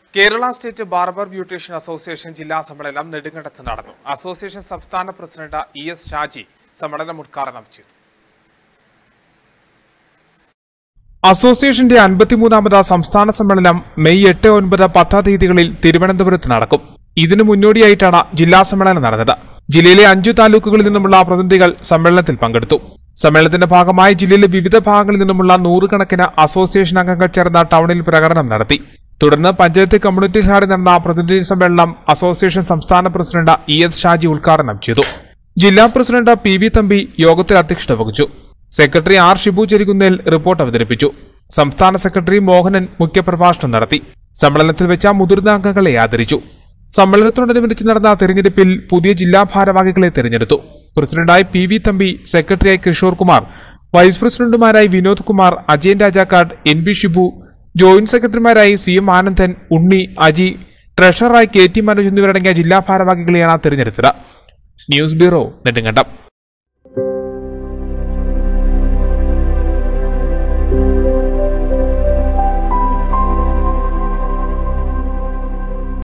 Kerala state barber beautician association ജില്ലാ സമ്മേളനം നെടുങ്കണ്ടത്ത് നടന്നു അസോസിയേഷൻ സംസ്ഥാന പ്രസിഡന്റ് ഇ എസ് ഷാജി സമ്മേളനം ഉദ്ഘാടനം ചെയ്തു അസോസിയേഷന്റെ അൻപത്തിമൂന്നാമത് സംസ്ഥാന സമ്മേളനം മെയ് എട്ട് ഒൻപത് പത്ത് തീയതികളിൽ തിരുവനന്തപുരത്ത് നടക്കും ഇതിനു മുന്നോടിയായിട്ടാണ് ജില്ലാ സമ്മേളനം നടന്നത് ജില്ലയിലെ അഞ്ചു താലൂക്കുകളിൽ നിന്നുമുള്ള പ്രതിനിധികൾ സമ്മേളനത്തിൽ പങ്കെടുത്തു സമ്മേളനത്തിന്റെ ഭാഗമായി ജില്ലയിലെ വിവിധ ഭാഗങ്ങളിൽ നിന്നുമുള്ള നൂറുകണക്കിന് അസോസിയേഷൻ അംഗങ്ങൾ ചേർന്ന ടൗണിൽ പ്രകടനം നടത്തി തുടർന്ന് പഞ്ചായത്ത് കമ്മ്യൂണിറ്റി ഹാളിൽ നടന്ന പ്രതിനിധി സമ്മേളനം അസോസിയേഷൻ സംസ്ഥാന പ്രസിഡന്റ് ഇ എസ് ഷാജി ഉദ്ഘാടനം ചെയ്തു ജില്ലാ പ്രസിഡന്റ് പി വി തമ്പി യോഗത്തിൽ അധ്യക്ഷത വഹിച്ചു secretary R Shibu Cherikunnel report അവതരിപ്പിച്ചു സംസ്ഥാന സെക്രട്ടറി മോഹനൻ മുഖ്യപ്രഭാഷണം നടത്തി സമ്മേളനത്തിൽ വെച്ച മുതിർന്ന അംഗങ്ങളെ ആദരിച്ചു സമ്മേളനത്തോടനുബന്ധിച്ച് നടന്ന തെരഞ്ഞെടുപ്പിൽ പുതിയ ജില്ലാ ഭാരവാഹികളെ തെരഞ്ഞെടുത്തു പ്രസിഡന്റായി പി വി തമ്പി സെക്രട്ടറിയായി കിഷോർ കുമാർ വൈസ് പ്രസിഡന്റുമാരായി Vinod Kumar Ajayan Rajakkad N B Shibu joint സെക്രട്ടറിമാരായി സി എം ആനന്ദൻ ഉണ്ണി അജി ട്രഷററായി കെ ടി മനോജ് എന്നിവരടങ്ങിയ ജില്ലാ ഭാരവാഹികളെയാണ് തെരഞ്ഞെടുത്തത് ന്യൂസ് ബ്യൂറോ നെടുങ്കണ്ടം